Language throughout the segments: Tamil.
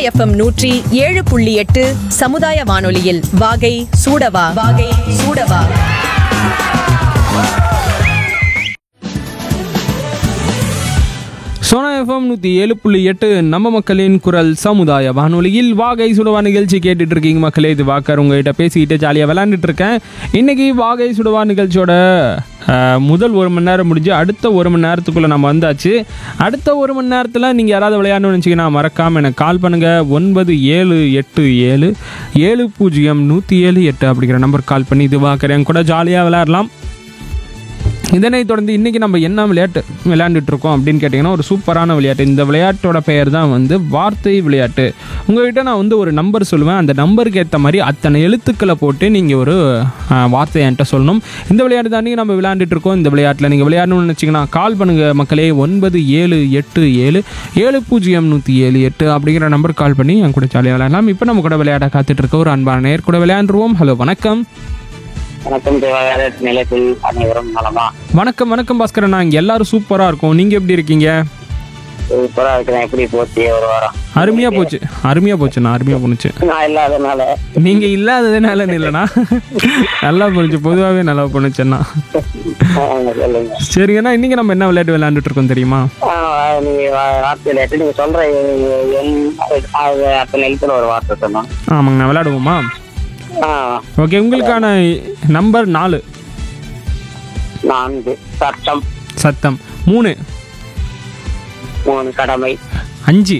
எஃப்எம் நூற்றி ஏழு புள்ளி எட்டு சமுதாய வானொலியில் வாகை சூடவா வாகை சூடவா சோனா எஃப்எம் நூற்றி ஏழு புள்ளி எட்டு நம்ம மக்களின் குரல் சமுதாய வானொலியில் வாகை சுடுவா நிகழ்ச்சி கேட்டுட்டு இருக்கீங்க மக்களே இது வாக்கர் உங்ககிட்ட பேசிக்கிட்டு ஜாலியாக விளாண்டுட்டு இருக்கேன் இன்னைக்கு வாகை சுடுவா நிகழ்ச்சியோட அஹ், முதல் ஒரு மணி நேரம் முடிஞ்சு அடுத்த ஒரு மணி நேரத்துக்குள்ளே நம்ம வந்தாச்சு அடுத்த ஒரு மணி நேரத்தில் நீங்கள் யாராவது விளையாடணும்னு நினச்சிங்கன்னா மறக்காமல் எனக்கு கால் பண்ணுங்கள் ஒன்பது ஏழு எட்டு ஏழு ஏழு பூஜ்ஜியம் நூற்றி ஏழு எட்டு அப்படிங்கிற நம்பர் கால் பண்ணி இது வாக்கர் என் கூட ஜாலியாக விளையாடலாம் இதனைத் தொடர்ந்து இன்றைக்கி நம்ம என்ன விளையாட்டு விளையாண்டுட்டு இருக்கோம் அப்படின்னு கேட்டிங்கன்னா ஒரு சூப்பரான விளையாட்டு இந்த விளையாட்டோட பெயர் தான் வந்து வார்த்தை விளையாட்டு உங்கள்கிட்ட நான் வந்து ஒரு நம்பர் சொல்லுவேன் அந்த நம்பருக்கு ஏற்ற மாதிரி அத்தனை எழுத்துக்களை போட்டு நீங்கள் ஒரு ஆ, வார்த்தையை என்கிட்ட சொல்லணும் இந்த விளையாட்டு தாண்டி நம்ம விளையாண்டுட்டு இருக்கோம் இந்த விளையாட்டில் நீங்கள் விளையாடணும்னு நினச்சிங்கன்னா கால் பண்ணுங்கள் மக்களே ஒன்பது ஏழு எட்டு ஏழு ஏழு பூஜ்ஜியம் நூற்றி ஏழு எட்டு அப்படிங்கிற நம்பர் கால் பண்ணி என் கூட ஜாலியாக விளையாடலாம் இப்போ நம்ம கூட விளையாட காத்துட்டு இருக்க ஒரு அன்பான நேர் கூட விளையாண்டுருவோம் ஹலோ வணக்கம் வணக்கம் தேவாலய நிலையத்தில் அனைவரும் நலமா வணக்கம் வணக்கம் பாஸ்கரன் நாங்கள் எல்லாரும் சூப்பராக இருக்கோம் நீங்கள் எப்படி இருக்கீங்க சூப்பரா இருக்கிறேன் எப்படி போச்சு ஒரு வாரம் அருமையாக போச்சு அருமையாக போச்சுண்ணா அருமையாக போணுச்சு நான் இல்லாதனால நீங்கள் இல்லாததுனால இல்லைண்ணா நல்லா போணுச்சு பொதுவாகவே நல்லா போணுச்சுண்ணா ஆ, சொல்லுங்க சரிங்கண்ணா இன்றைக்கி நம்ம என்ன விளையாட்டு விளையாண்டுட்டு இருக்கோம் தெரியுமா ஆ, நீங்க வா- வார்த்தை இல்லாட்டி நீங்க சொல்ற எண் அது அத்தனை எழுத்துல ஒரு வார்த்தை சொன்னோம் ஆமாங்கண்ணா விளையாடுவோமா ஆ, ஓகே உங்களுக்கான நம்பர் நாலு நான்கு சட்டம் சத்தம் மூணு மூணு கடமை அஞ்சு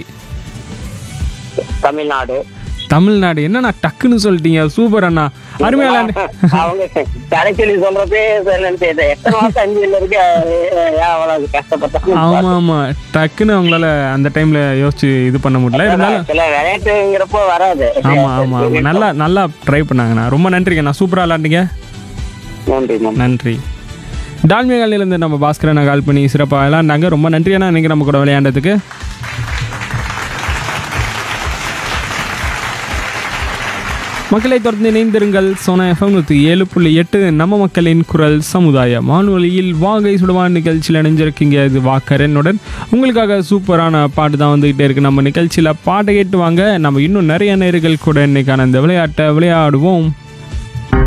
தமிழ்நாடு தமிழ்நாடு என்னண்ணா டக்குன்னு சொல்லிட்டீங்க சூப்பர் அண்ணா அருமையாக விளையாண்டு அவங்க கடைச்சொல்லி சொல்றதே நினைச்சு எத்தனை மாசம் அஞ்சு இருக்கு ஏன் அவ்வளவு கஷ்டப்பட்டாங்க ஆமாம் ஆமாம் டக்குன்னு அவங்களால அந்த டைமில் யோசிச்சு இது பண்ண முடியல இருந்தாலும் சில விளையாட்டுங்கிறப்போ வராது ஆமாம் ஆமாம் ஆமாம் நல்லா நல்லா ட்ரை பண்ணாங்கண்ணா ரொம்ப நன்றிங்கண்ணா சூப்பராக விளாண்டீங்க நன்றி நன்றி நன்றி டால்மியாலிருந்து நம்ம பாஸ்கரனை கால் பண்ணி சிறப்பாக விளையாண்டாங்க ரொம்ப நன்றி அண்ணா இன்றைக்கி நம்ம கூட விளையாண்டதுக்கு மக்களை தொடர்ந்து இணைந்திருங்கள் சோனா எஃப்எம் நூற்றி ஏழு புள்ளி எட்டு நம்ம மக்களின் குரல் சமுதாய வானொலியில் வாகை சுடுவான் நிகழ்ச்சியில் இணைஞ்சிருக்கீங்க இது வாக்கரனுடன் உங்களுக்காக சூப்பரான பாட்டு தான் வந்துகிட்டே இருக்கு நம்ம நிகழ்ச்சியில் பாட்டை கேட்டு வாங்க நம்ம இன்னும் நிறைய நேர்கள் கூட இன்னைக்கான இந்த விளையாட்டை விளையாடுவோம்